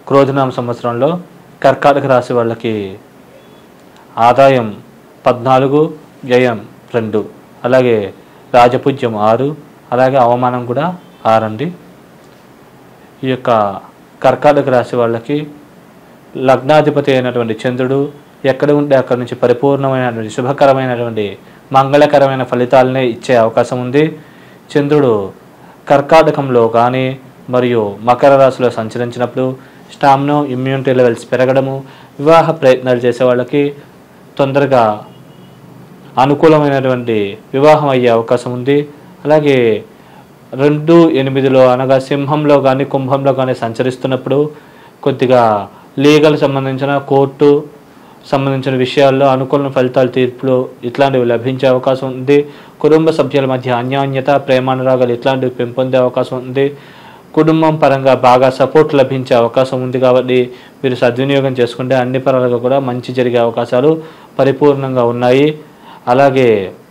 క్రోధనామ సంవత్సరంలో కర్కాటక రాశి వాళ్ళకి ఆదాయం పద్నాలుగు వ్యయం రెండు అలాగే రాజపూజ్యం ఆరు అలాగే అవమానం కూడా ఆరండి ఈ యొక్క కర్కాటక రాశి వాళ్ళకి లగ్నాధిపతి అయినటువంటి చంద్రుడు ఎక్కడ ఉంటే అక్కడ నుంచి పరిపూర్ణమైనటువంటి శుభకరమైనటువంటి మంగళకరమైన ఫలితాలనే ఇచ్చే అవకాశం ఉంది చంద్రుడు కర్కాటకంలో కానీ మరియు మకర రాశిలో సంచరించినప్పుడు స్టామినో ఇమ్యూనిటీ లెవెల్స్ పెరగడము వివాహ ప్రయత్నాలు చేసే వాళ్ళకి తొందరగా అనుకూలమైనటువంటి వివాహం అయ్యే అవకాశం ఉంది అలాగే రెండు ఎనిమిదిలో అనగా సింహంలో కానీ కుంభంలో కానీ సంచరిస్తున్నప్పుడు కొద్దిగా లీగల్ సంబంధించిన కోర్టు సంబంధించిన విషయాల్లో అనుకూల ఫలితాలు తీర్పులు ఇట్లాంటివి లభించే అవకాశం ఉంది కుటుంబ సభ్యుల మధ్య అన్యోన్యత ప్రేమానురాగాలు ఇట్లాంటివి పెంపొందే అవకాశం ఉంది కుటుంబం పరంగా బాగా సపోర్ట్ లభించే అవకాశం ఉంది కాబట్టి మీరు సద్వినియోగం చేసుకుంటే అన్ని పరాలుగా కూడా మంచి జరిగే అవకాశాలు పరిపూర్ణంగా ఉన్నాయి అలాగే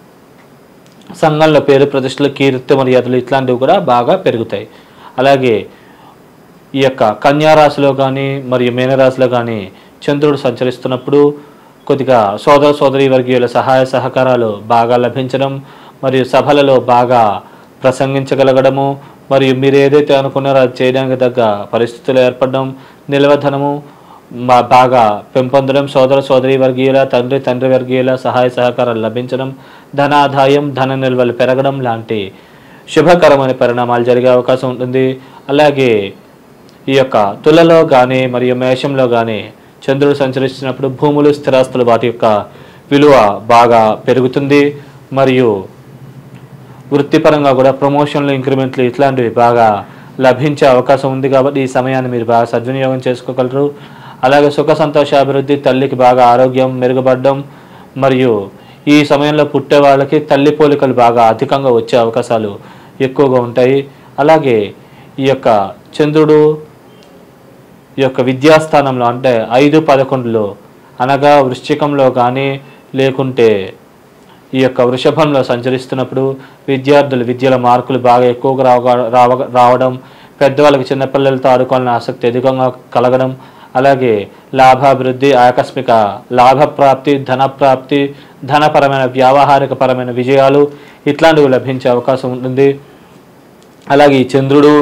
సంఘంలో పేరు ప్రతిష్టలు కీర్తి మర్యాదలు ఇట్లాంటివి కూడా బాగా పెరుగుతాయి అలాగే ఈ యొక్క కన్యారాశిలో కానీ మరియు మీనరాశిలో కానీ చంద్రుడు సంచరిస్తున్నప్పుడు కొద్దిగా సోదర సోదరి వర్గీయుల సహాయ సహకారాలు బాగా లభించడం మరియు సభలలో బాగా ప్రసంగించగలగడము మరియు మీరు ఏదైతే అనుకున్నారో అది చేయడానికి తగ్గ పరిస్థితులు ఏర్పడడం నిల్వధనము మా బాగా పెంపొందడం సోదర సోదరి వర్గీయుల తండ్రి తండ్రి వర్గీయుల సహాయ సహకారాలు లభించడం ధనాదాయం ధన నిల్వలు పెరగడం లాంటి శుభకరమైన పరిణామాలు జరిగే అవకాశం ఉంటుంది అలాగే ఈ యొక్క తులలో కానీ మరియు మేషంలో కానీ చంద్రుడు సంచరిస్తున్నప్పుడు భూములు స్థిరాస్తులు వాటి యొక్క విలువ బాగా పెరుగుతుంది మరియు వృత్తిపరంగా కూడా ప్రమోషన్లు ఇంక్రిమెంట్లు ఇట్లాంటివి బాగా లభించే అవకాశం ఉంది కాబట్టి ఈ సమయాన్ని మీరు బాగా సద్వినియోగం చేసుకోగలరు అలాగే సుఖ సంతోష అభివృద్ధి తల్లికి బాగా ఆరోగ్యం మెరుగుపడడం మరియు ఈ సమయంలో పుట్టే వాళ్ళకి తల్లి పోలికలు బాగా అధికంగా వచ్చే అవకాశాలు ఎక్కువగా ఉంటాయి అలాగే ఈ యొక్క చంద్రుడు ఈ యొక్క విద్యాస్థానంలో అంటే ఐదు పదకొండులో అనగా వృశ్చికంలో కానీ లేకుంటే ఈ యొక్క వృషభంలో సంచరిస్తున్నప్పుడు విద్యార్థులు విద్యల మార్కులు బాగా ఎక్కువగా రావ రావ రావడం పెద్దవాళ్ళకి చిన్నపిల్లలతో ఆడుకోవాలని ఆసక్తి అధికంగా కలగడం అలాగే లాభాభివృద్ధి ఆకస్మిక లాభప్రాప్తి ధనప్రాప్తి ధనపరమైన వ్యావహారిక పరమైన విజయాలు ఇట్లాంటివి లభించే అవకాశం ఉంటుంది అలాగే ఈ చంద్రుడు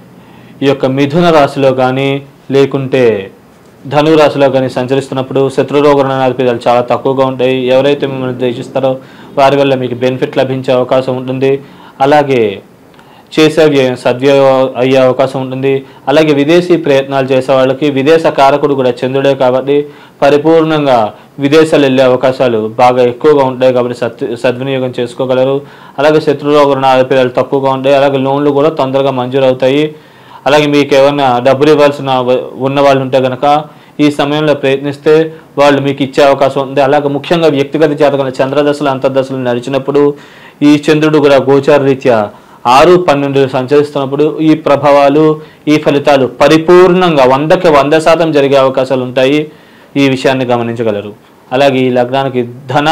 ఈ యొక్క మిథున రాశిలో కానీ లేకుంటే ధను రాశిలో కానీ సంచరిస్తున్నప్పుడు శత్రురోగ రుణాధిపతులు చాలా తక్కువగా ఉంటాయి ఎవరైతే మిమ్మల్ని ద్వేషిస్తారో వారి వల్ల మీకు బెనిఫిట్ లభించే అవకాశం ఉంటుంది అలాగే చేసే వ్యయం సద్వ్యయం అయ్యే అవకాశం ఉంటుంది అలాగే విదేశీ ప్రయత్నాలు చేసే వాళ్ళకి విదేశ కారకుడు కూడా చంద్రుడే కాబట్టి పరిపూర్ణంగా విదేశాలు వెళ్ళే అవకాశాలు బాగా ఎక్కువగా ఉంటాయి కాబట్టి సత్ సద్వినియోగం చేసుకోగలరు అలాగే శత్రురోగ రుణాధిపతులు తక్కువగా ఉంటాయి అలాగే లోన్లు కూడా తొందరగా మంజూరు అవుతాయి అలాగే మీకు ఏమైనా డబ్బులు ఇవ్వాల్సిన ఉన్న వాళ్ళు ఉంటే కనుక ఈ సమయంలో ప్రయత్నిస్తే వాళ్ళు మీకు ఇచ్చే అవకాశం ఉంది అలాగే ముఖ్యంగా వ్యక్తిగత జాతకాల చంద్రదశలు అంతర్దశలు నడిచినప్పుడు ఈ చంద్రుడు కూడా గోచార రీత్యా ఆరు పన్నెండు సంచరిస్తున్నప్పుడు ఈ ప్రభావాలు ఈ ఫలితాలు పరిపూర్ణంగా వందకి వంద శాతం జరిగే అవకాశాలు ఉంటాయి ఈ విషయాన్ని గమనించగలరు అలాగే ఈ లగ్నానికి ధన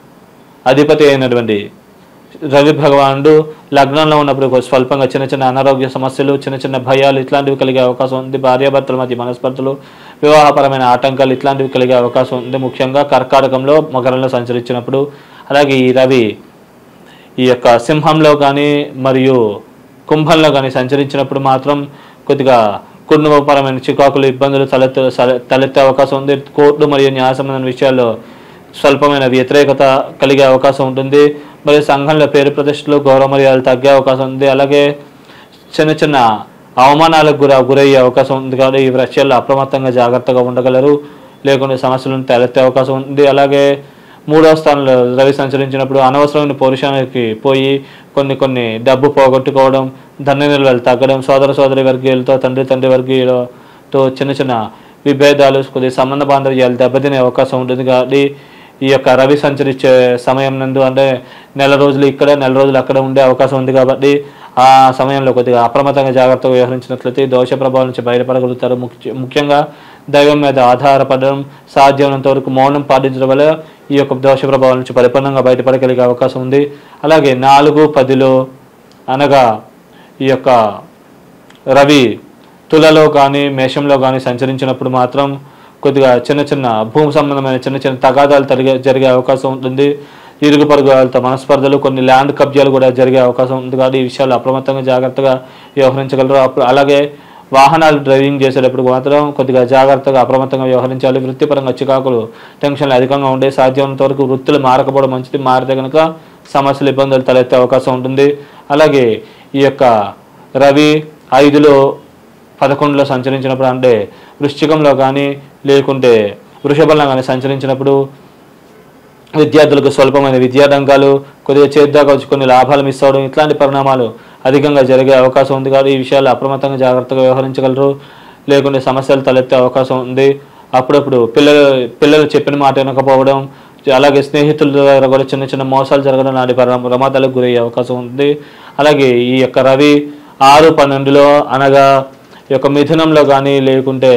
అధిపతి అయినటువంటి రవి భగవానుడు లగ్నంలో ఉన్నప్పుడు ఒక స్వల్పంగా చిన్న చిన్న అనారోగ్య సమస్యలు చిన్న చిన్న భయాలు ఇట్లాంటివి కలిగే అవకాశం ఉంది భార్యాభర్తల మధ్య మనస్పర్ధలు వివాహపరమైన ఆటంకాలు ఇట్లాంటివి కలిగే అవకాశం ఉంది ముఖ్యంగా కర్కాటకంలో మకరంలో సంచరించినప్పుడు అలాగే ఈ రవి ఈ యొక్క సింహంలో కానీ మరియు కుంభంలో కానీ సంచరించినప్పుడు మాత్రం కొద్దిగా కుటుంబపరమైన చికాకులు ఇబ్బందులు తలెత్త సల- తలెత్తే అవకాశం ఉంది కోర్టు మరియు న్యాయ సంబంధమైన విషయాల్లో స్వల్పమైన వ్యతిరేకత కలిగే అవకాశం ఉంటుంది మరియు సంఘంలో పేరు ప్రతిష్టలు గౌరవ మర్యాదలు తగ్గే అవకాశం ఉంది అలాగే చిన్న చిన్న అవమానాలకు గుర గురయ్యే అవకాశం ఉంది కాబట్టి ఈ విషయాల్లో అప్రమత్తంగా జాగ్రత్తగా ఉండగలరు లేకుంటే సమస్యలను తలెత్తే అవకాశం ఉంది అలాగే మూడవ స్థానంలో రవి సంచరించినప్పుడు అనవసరమైన పౌరుషానికి పోయి కొన్ని కొన్ని డబ్బు పోగొట్టుకోవడం ధన నిల్వలు తగ్గడం సోదర సోదరి వర్గీయులతో తండ్రి తండ్రి వర్గీయులతో చిన్న చిన్న విభేదాలు కొద్ది సంబంధ బాంధవ్యాలు దెబ్బతినే అవకాశం ఉంటుంది కాబట్టి ఈ యొక్క రవి సంచరించే సమయం నందు అంటే నెల రోజులు ఇక్కడ నెల రోజులు అక్కడ ఉండే అవకాశం ఉంది కాబట్టి ఆ సమయంలో కొద్దిగా అప్రమత్తంగా జాగ్రత్తగా వ్యవహరించినట్లయితే ఈ దోష ప్రభావం నుంచి బయటపడగలుగుతారు ముఖ్య ముఖ్యంగా దైవం మీద ఆధారపడడం సాధ్యమైనంత వరకు మౌనం పాటించడం వల్ల ఈ యొక్క దోష ప్రభావం నుంచి పరిపూర్ణంగా బయటపడగలిగే అవకాశం ఉంది అలాగే నాలుగు పదిలో అనగా ఈ యొక్క రవి తులలో కానీ మేషంలో కానీ సంచరించినప్పుడు మాత్రం కొద్దిగా చిన్న చిన్న భూమి సంబంధమైన చిన్న చిన్న తగాదాలు జరిగే జరిగే అవకాశం ఉంటుంది ఇరుగు పొరుగు వాళ్ళతో మనస్పర్ధలు కొన్ని ల్యాండ్ కబ్జాలు కూడా జరిగే అవకాశం ఉంది కాబట్టి ఈ విషయాలు అప్రమత్తంగా జాగ్రత్తగా వ్యవహరించగలరు అప్పుడు అలాగే వాహనాలు డ్రైవింగ్ చేసేటప్పుడు మాత్రం కొద్దిగా జాగ్రత్తగా అప్రమత్తంగా వ్యవహరించాలి వృత్తిపరంగా చికాకులు టెన్షన్లు అధికంగా ఉండే సాధ్యమైనంత వరకు వృత్తులు మారకపోవడం మంచిది మారితే కనుక సమస్యలు ఇబ్బందులు తలెత్తే అవకాశం ఉంటుంది అలాగే ఈ యొక్క రవి ఐదులో పదకొండులో సంచరించినప్పుడు అంటే వృశ్చికంలో కానీ లేకుంటే వృషభంలో కానీ సంచరించినప్పుడు విద్యార్థులకు స్వల్పమైన విద్యారంగాలు కొద్దిగా చేద్దాకా వచ్చి కొన్ని లాభాలు మిస్ అవడం ఇట్లాంటి పరిణామాలు అధికంగా జరిగే అవకాశం ఉంది కాబట్టి ఈ విషయాలు అప్రమత్తంగా జాగ్రత్తగా వ్యవహరించగలరు లేకుంటే సమస్యలు తలెత్తే అవకాశం ఉంది అప్పుడప్పుడు పిల్లలు పిల్లలు చెప్పిన మాట వినకపోవడం అలాగే స్నేహితుల దగ్గర కూడా చిన్న చిన్న మోసాలు జరగడం నాటి పర- ప్రమాదాలకు గురయ్యే అవకాశం ఉంది అలాగే ఈ యొక్క రవి ఆరు పన్నెండులో అనగా ఈ యొక్క మిథునంలో కానీ లేకుంటే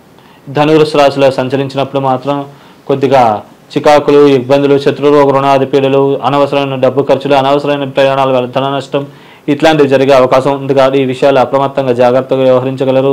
ధనుర్సు రాశిలో సంచరించినప్పుడు మాత్రం కొద్దిగా చికాకులు ఇబ్బందులు శత్రురోగ రుణాది పీడలు అనవసరమైన డబ్బు ఖర్చులు అనవసరమైన ప్రయాణాల వల్ల ధన నష్టం ఇట్లాంటివి జరిగే అవకాశం ఉంది కాబట్టి ఈ విషయాలు అప్రమత్తంగా జాగ్రత్తగా వ్యవహరించగలరు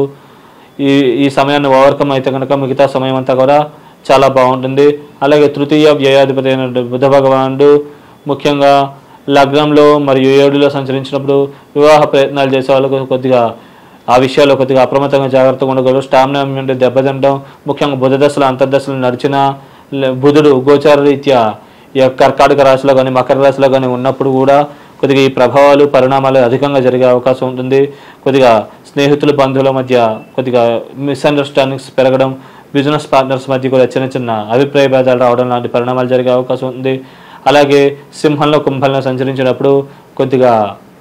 ఈ ఈ సమయాన్ని ఓవర్కమ్ అయితే కనుక మిగతా సమయం అంతా కూడా చాలా బాగుంటుంది అలాగే తృతీయ వ్యయాధిపతి అయిన బుధ భగవానుడు ముఖ్యంగా లగ్నంలో మరియు ఏడులో సంచరించినప్పుడు వివాహ ప్రయత్నాలు చేసే వాళ్ళకు కొద్దిగా ఆ విషయాల్లో కొద్దిగా అప్రమత్తంగా జాగ్రత్తగా ఉండగలరు స్టామినా అంటే దెబ్బతింటం ముఖ్యంగా బుధ దశలు అంతర్దశలు నడిచిన లే- బుధుడు గోచార రీత్యా ఈ యొక్క కర్కాటక రాశిలో కానీ మకర రాశిలో కానీ ఉన్నప్పుడు కూడా కొద్దిగా ఈ ప్రభావాలు పరిణామాలు అధికంగా జరిగే అవకాశం ఉంటుంది కొద్దిగా స్నేహితులు బంధువుల మధ్య కొద్దిగా మిస్అండర్స్టాండింగ్స్ పెరగడం బిజినెస్ పార్ట్నర్స్ మధ్య కూడా చిన్న చిన్న అభిప్రాయ భేదాలు రావడం లాంటి పరిణామాలు జరిగే అవకాశం ఉంది అలాగే సింహంలో కుంభంలో సంచరించినప్పుడు కొద్దిగా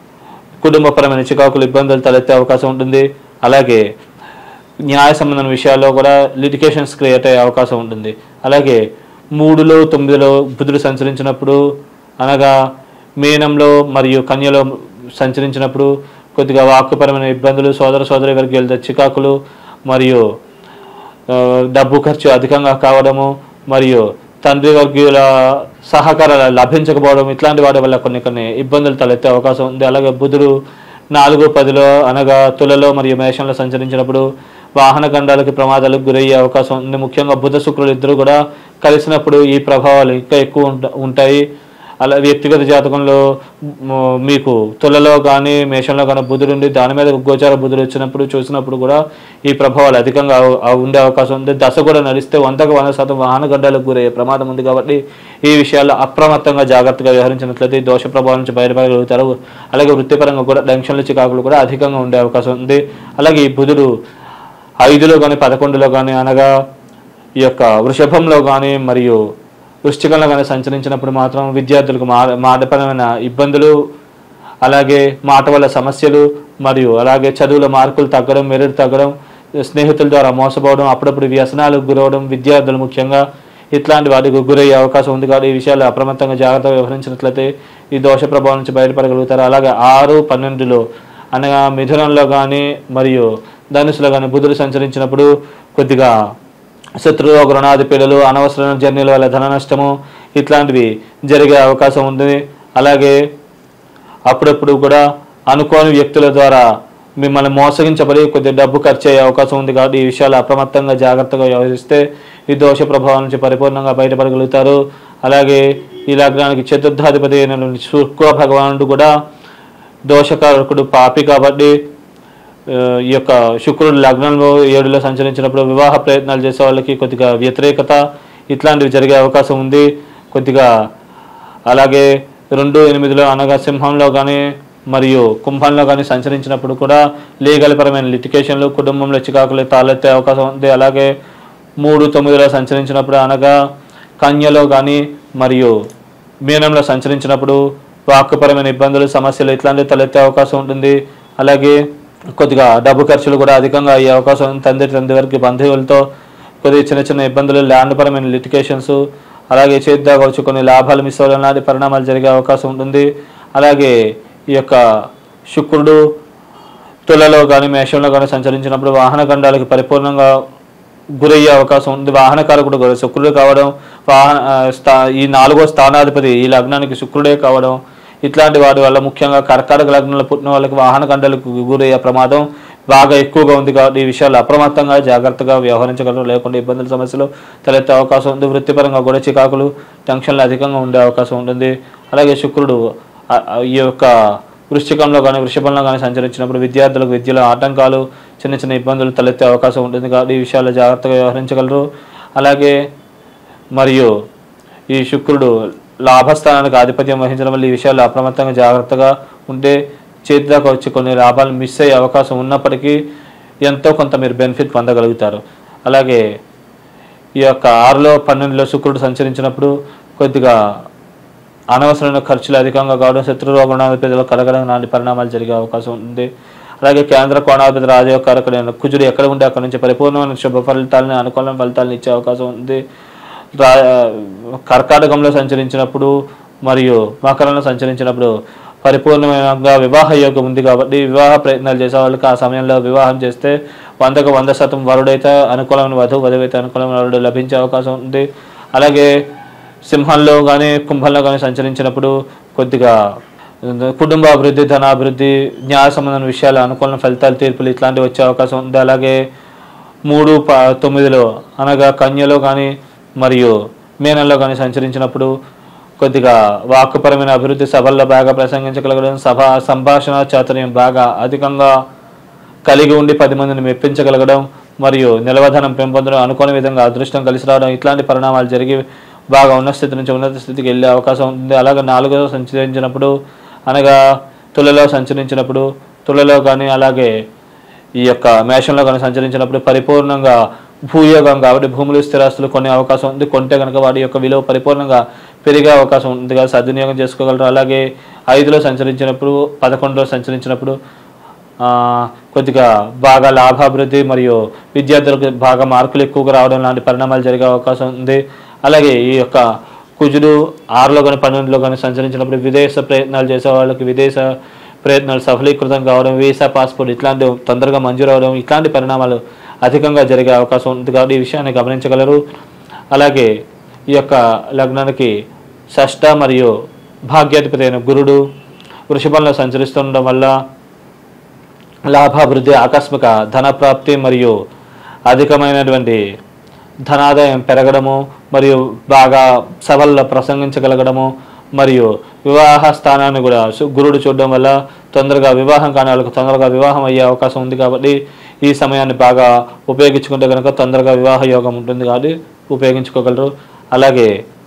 కుటుంబపరమైన చికాకులు ఇబ్బందులు తలెత్తే అవకాశం ఉంటుంది అలాగే న్యాయ సంబంధమైన విషయాల్లో కూడా లిటికేషన్స్ క్రియేట్ అయ్యే అవకాశం ఉంటుంది అలాగే మూడులో తొమ్మిదిలో బుధుడు సంచరించినప్పుడు అనగా మీనంలో మరియు కన్యలో సంచరించినప్పుడు కొద్దిగా వాక్కుపరమైన ఇబ్బందులు సోదర సోదరి వర్గీయులతో చికాకులు మరియు ఆ, డబ్బు ఖర్చు అధికంగా కావడము మరియు తండ్రి వర్గీయుల సహకారాలు లభించకపోవడం ఇట్లాంటి వాటి వల్ల కొన్ని కొన్ని ఇబ్బందులు తలెత్తే అవకాశం ఉంది అలాగే బుధుడు నాలుగు పదిలో అనగా తులలో మరియు మేషంలో సంచరించినప్పుడు వాహన గండాలకి ప్రమాదాలకు గురయ్యే అవకాశం ఉంది ముఖ్యంగా బుధ శుక్రులు ఇద్దరు కూడా కలిసినప్పుడు ఈ ప్రభావాలు ఇంకా ఎక్కువ ఉంట- ఉంటాయి అలా వ్యక్తిగత జాతకంలో మ్, మీకు తులలో కానీ మేషంలో కానీ బుధుడు ఉండి దాని మీద గోచార బుధుడు వచ్చినప్పుడు చూసినప్పుడు కూడా ఈ ప్రభావాలు అధికంగా అవ- అవ- ఉండే అవకాశం ఉంది దశ కూడా నడిస్తే వందకు వంద శాతం వాహన గడ్డలకు గురయ్యే ప్రమాదం ఉంది కాబట్టి ఈ విషయాల్లో అప్రమత్తంగా జాగ్రత్తగా వ్యవహరించినట్లయితే ఈ దోష ప్రభావం నుంచి బయటపడగలుగుతారు అలాగే వృత్తిపరంగా కూడా టెన్షన్లు చికాకులు కూడా అధికంగా ఉండే అవకాశం ఉంది అలాగే ఈ బుధుడు ఐదులో కానీ పదకొండులో కానీ అనగా ఈ యొక్క వృషభంలో కానీ మరియు వృశ్చికంలో కానీ సంచరించినప్పుడు మాత్రం విద్యార్థులకు మా మాటపరమైన ఇబ్బందులు అలాగే మాట వల్ల సమస్యలు మరియు అలాగే చదువుల మార్కులు తగ్గడం మెరుగు తగ్గడం స్నేహితుల ద్వారా మోసపోవడం అప్పుడప్పుడు వ్యసనాలకు గురవడం విద్యార్థులు ముఖ్యంగా ఇట్లాంటి వాటికి గురయ్యే అవకాశం ఉంది కాబట్టి ఈ విషయాలు అప్రమత్తంగా జాగ్రత్తగా వ్యవహరించినట్లయితే ఈ దోష ప్రభావం నుంచి బయటపడగలుగుతారు అలాగే ఆరు పన్నెండులో అనగా మిథునంలో కానీ మరియు ధనుసులో కానీ బుధుడు సంచరించినప్పుడు కొద్దిగా శత్రురోగ రుణాది పీడలు అనవసరమైన జర్నీల వల్ల ధన నష్టము ఇట్లాంటివి జరిగే అవకాశం ఉంది అలాగే అప్పుడప్పుడు కూడా అనుకోని వ్యక్తుల ద్వారా మిమ్మల్ని మోసగించబడి కొద్ది డబ్బు ఖర్చు అయ్యే అవకాశం ఉంది కాబట్టి ఈ విషయాలు అప్రమత్తంగా జాగ్రత్తగా వ్యవహరిస్తే ఈ దోష ప్రభావం నుంచి పరిపూర్ణంగా బయటపడగలుగుతారు అలాగే ఈ లగ్నానికి చతుర్థాధిపతి అయిన శుక్ర భగవానుడు కూడా దోషకారకుడు పాపి కాబట్టి ఆ, ఈ యొక్క శుక్రుడు లగ్నంలో ఏడులో సంచరించినప్పుడు వివాహ ప్రయత్నాలు చేసే వాళ్ళకి కొద్దిగా వ్యతిరేకత ఇట్లాంటివి జరిగే అవకాశం ఉంది కొద్దిగా అలాగే రెండు ఎనిమిదిలో అనగా సింహంలో కానీ మరియు కుంభంలో కానీ సంచరించినప్పుడు కూడా లీగల్ పరమైన లిటికేషన్లు కుటుంబంలో చికాకులు తాలెత్తే అవకాశం ఉంది అలాగే మూడు తొమ్మిదిలో సంచరించినప్పుడు అనగా కన్యలో కానీ మరియు మీనంలో సంచరించినప్పుడు వాక్కుపరమైన ఇబ్బందులు సమస్యలు ఇట్లాంటివి తలెత్తే అవకాశం ఉంటుంది అలాగే కొద్దిగా డబ్బు ఖర్చులు కూడా అధికంగా అయ్యే అవకాశం ఉంది తండ్రి తండ్రి వరకు బంధువులతో కొద్దిగా చిన్న చిన్న ఇబ్బందులు ల్యాండ్ పరమైన లిటికేషన్స్ అలాగే చేద్దా కావచ్చు కొన్ని లాభాలు మిస్ అవ్వడం లాంటి పరిణామాలు జరిగే అవకాశం ఉంటుంది అలాగే ఈ యొక్క శుక్రుడు తులలో కానీ మేషంలో కానీ సంచరించినప్పుడు వాహన గండాలకి పరిపూర్ణంగా గురయ్యే అవకాశం ఉంది వాహనకారకుడు కూడా శుక్రుడు కావడం వాహన ఆ, స్థా ఈ నాలుగో స్థానాధిపతి ఈ లగ్నానికి శుక్రుడే కావడం ఇట్లాంటి వాటి వల్ల ముఖ్యంగా కర్కాటక లగ్నంలో పుట్టిన వాళ్ళకి వాహన గంటలకు గురయ్యే ప్రమాదం బాగా ఎక్కువగా ఉంది కాబట్టి ఈ విషయాలు అప్రమత్తంగా జాగ్రత్తగా వ్యవహరించగలరు లేకుండా ఇబ్బందుల సమస్యలు తలెత్తే అవకాశం ఉంది వృత్తిపరంగా కూడా చికాకులు టెన్షన్లు అధికంగా ఉండే అవకాశం ఉంటుంది అలాగే శుక్రుడు ఆ- ఆ ఈ యొక్క వృశ్చికంలో కానీ వృషభంలో కానీ సంచరించినప్పుడు విద్యార్థులకు విద్యలో ఆటంకాలు చిన్న చిన్న ఇబ్బందులు తలెత్తే అవకాశం ఉంటుంది కాబట్టి ఈ విషయాల్లో జాగ్రత్తగా వ్యవహరించగలరు అలాగే మరియు ఈ శుక్రుడు లాభస్థానానికి ఆధిపత్యం వహించడం వల్ల ఈ విషయాల్లో అప్రమత్తంగా జాగ్రత్తగా ఉంటే చేతి దాకా వచ్చి కొన్ని లాభాలు మిస్ అయ్యే అవకాశం ఉన్నప్పటికీ ఎంతో కొంత మీరు బెనిఫిట్ పొందగలుగుతారు అలాగే ఈ యొక్క ఆరులో పన్నెండులో శుక్రుడు సంచరించినప్పుడు కొద్దిగా అనవసరమైన ఖర్చులు అధికంగా కావడం శత్రు రోగణాధిపతిలో కలగడం లాంటి పరిణామాలు జరిగే అవకాశం ఉంది అలాగే కేంద్ర కోణాధిపతి రాజయోగకారకుడైన కుజుడు ఎక్కడ ఉంటే అక్కడ నుంచి పరిపూర్ణమైన శుభ ఫలితాలని అనుకూల ఫలితాలను ఇచ్చే అవకాశం ఉంది రా కర్కాటకంలో సంచరించినప్పుడు మరియు మకరంలో సంచరించినప్పుడు పరిపూర్ణంగా వివాహ యోగం ఉంది కాబట్టి వివాహ ప్రయత్నాలు చేసే వాళ్ళకి ఆ సమయంలో వివాహం చేస్తే వందకు వంద శాతం వరుడైతే అనుకూలమైన వధువు వధువైతే అనుకూలమైన వరుడు లభించే అవకాశం ఉంది అలాగే సింహంలో కానీ కుంభంలో కానీ సంచరించినప్పుడు కొద్దిగా కుటుంబ అభివృద్ధి ధనాభివృద్ధి న్యాయ సంబంధమైన విషయాలు అనుకూల ఫలితాలు తీర్పులు ఇట్లాంటివి వచ్చే అవకాశం ఉంది అలాగే మూడు ప తొమ్మిదిలో అనగా కన్యలో కానీ మరియు మీనంలో కానీ సంచరించినప్పుడు కొద్దిగా వాక్కుపరమైన అభివృద్ధి సభల్లో బాగా ప్రసంగించగలగడం సభ సంభాషణ చాతుర్యం బాగా అధికంగా కలిగి ఉండి పది మందిని మెప్పించగలగడం మరియు నిలవధనం పెంపొందడం అనుకోని విధంగా అదృష్టం కలిసి రావడం ఇట్లాంటి పరిణామాలు జరిగి బాగా ఉన్న స్థితి నుంచి ఉన్నత స్థితికి వెళ్ళే అవకాశం ఉంటుంది అలాగే నాలుగో సంచరించినప్పుడు అనగా తులలో సంచరించినప్పుడు తులలో కానీ అలాగే ఈ యొక్క మేషంలో కానీ సంచరించినప్పుడు పరిపూర్ణంగా భూయోగం కాబట్టి భూములు స్థిరాస్తులు కొనే అవకాశం ఉంది కొంటే కనుక వాటి యొక్క విలువ పరిపూర్ణంగా పెరిగే అవకాశం ఉంది కదా సద్వినియోగం చేసుకోగలరు అలాగే ఐదులో సంచరించినప్పుడు పదకొండులో సంచరించినప్పుడు ఆ, కొద్దిగా బాగా లాభాభివృద్ధి మరియు విద్యార్థులకు బాగా మార్కులు ఎక్కువగా రావడం లాంటి పరిణామాలు జరిగే అవకాశం ఉంది అలాగే ఈ యొక్క కుజుడు ఆరులో కానీ పన్నెండులో కానీ సంచరించినప్పుడు విదేశ ప్రయత్నాలు చేసే వాళ్ళకి విదేశ ప్రయత్నాలు సఫలీకృతం కావడం వీసా పాస్పోర్ట్ ఇట్లాంటి తొందరగా మంజూరు అవడం ఇట్లాంటి పరిణామాలు అధికంగా జరిగే అవకాశం ఉంది కాబట్టి ఈ విషయాన్ని గమనించగలరు అలాగే ఈ యొక్క లగ్నానికి షష్ట మరియు భాగ్యాధిపతి అయిన గురుడు వృషభంలో సంచరిస్తుండడం వల్ల లాభాభివృద్ధి ఆకస్మిక ధన ప్రాప్తి మరియు అధికమైనటువంటి ధనాదాయం పెరగడము మరియు బాగా సభల్లో ప్రసంగించగలగడము మరియు వివాహ స్థానాన్ని కూడా సు- గురుడు చూడడం వల్ల తొందరగా వివాహం కాని వాళ్ళకు తొందరగా వివాహం అయ్యే అవకాశం ఉంది కాబట్టి ఈ సమయాన్ని బాగా ఉపయోగించుకుంటే కనుక తొందరగా వివాహ యోగం ఉంటుంది కాబట్టి ఉపయోగించుకోగలరు అలాగే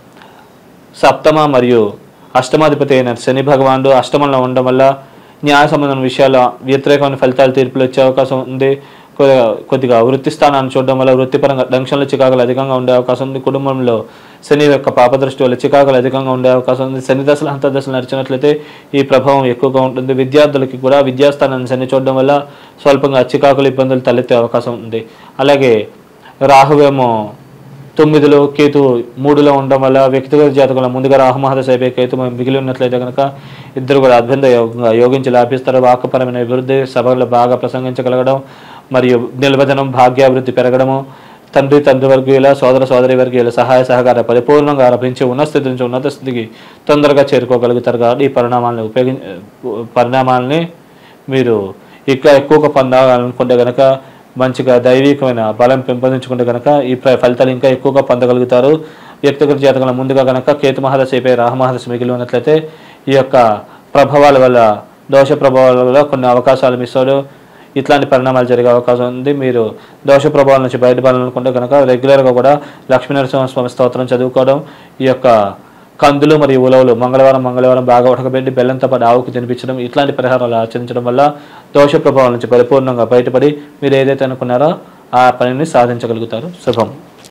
సప్తమ మరియు అష్టమాధిపతి అయిన శని భగవానుడు అష్టమంలో ఉండడం వల్ల న్యాయ సంబంధం విషయాల వ్యతిరేకమైన ఫలితాలు తీర్పులు వచ్చే అవకాశం ఉంది కొ- కొద్దిగా వృత్తి స్థానాన్ని చూడడం వల్ల వృత్తిపరంగా టెన్షన్లు చికాకులు అధికంగా ఉండే అవకాశం ఉంది కుటుంబంలో శని యొక్క పాపదృష్టి వల్ల చికాకులు అధికంగా ఉండే అవకాశం ఉంది శని దశలు అంతర్దశలు నడిచినట్లయితే ఈ ప్రభావం ఎక్కువగా ఉంటుంది విద్యార్థులకి కూడా విద్యాస్థానాన్ని శని చూడడం వల్ల స్వల్పంగా చికాకులు ఇబ్బందులు తలెత్తే అవకాశం ఉంది అలాగే రాహువేమో తొమ్మిదిలో కేతు మూడులో ఉండడం వల్ల వ్యక్తిగత జాతకంలో ముందుగా రాహుమహదశ అయిపోయి కేతు మిగిలి ఉన్నట్లయితే కనుక ఇద్దరు కూడా అద్భుత యోగంగా యోగించి లాభిస్తారు వాకపరమైన అభివృద్ధి సభల్లో బాగా ప్రసంగించగలగడం మరియు నిల్వధనం భాగ్యాభివృద్ధి పెరగడము తండ్రి తండ్రి వర్గీయుల సోదర సోదరి వర్గీయుల సహాయ సహకార పరిపూర్ణంగా లభించి ఉన్న స్థితి నుంచి ఉన్నత స్థితికి తొందరగా చేరుకోగలుగుతారు కాబట్టి ఈ పరిణామాలను ఉపయోగి పరిణామాలని మీరు ఇంకా ఎక్కువగా పొందాలనుకుంటే కనుక మంచిగా దైవికమైన బలం పెంపొందించుకుంటే కనుక ఈ ప్ర- ఫలితాలు ఇంకా ఎక్కువగా పొందగలుగుతారు వ్యక్తిగత జాతకంలో ముందుగా కనుక కేతు మహాదశ అయిపోయి రాహు మహాదశ మిగిలి ఉన్నట్లయితే ఈ యొక్క ప్రభావాల వల్ల దోష ప్రభావాల వల్ల కొన్ని అవకాశాలు మిస్ అవ్వడం ఇట్లాంటి పరిణామాలు జరిగే అవకాశం ఉంది మీరు దోష ప్రభావాల నుంచి బయటపడాలనుకుంటే కనుక రెగ్యులర్గా కూడా లక్ష్మీనరసింహస్వామి స్తోత్రం చదువుకోవడం ఈ యొక్క కందులు మరియు ఉలవలు మంగళవారం మంగళవారం బాగా ఉడకబెట్టి బెల్లంతో పాటు ఆవుకు తినిపించడం ఇట్లాంటి పరిహారాలు ఆచరించడం వల్ల దోష ప్రభావం నుంచి పరిపూర్ణంగా బయటపడి మీరు ఏదైతే అనుకున్నారో ఆ పనిని సాధించగలుగుతారు శుభం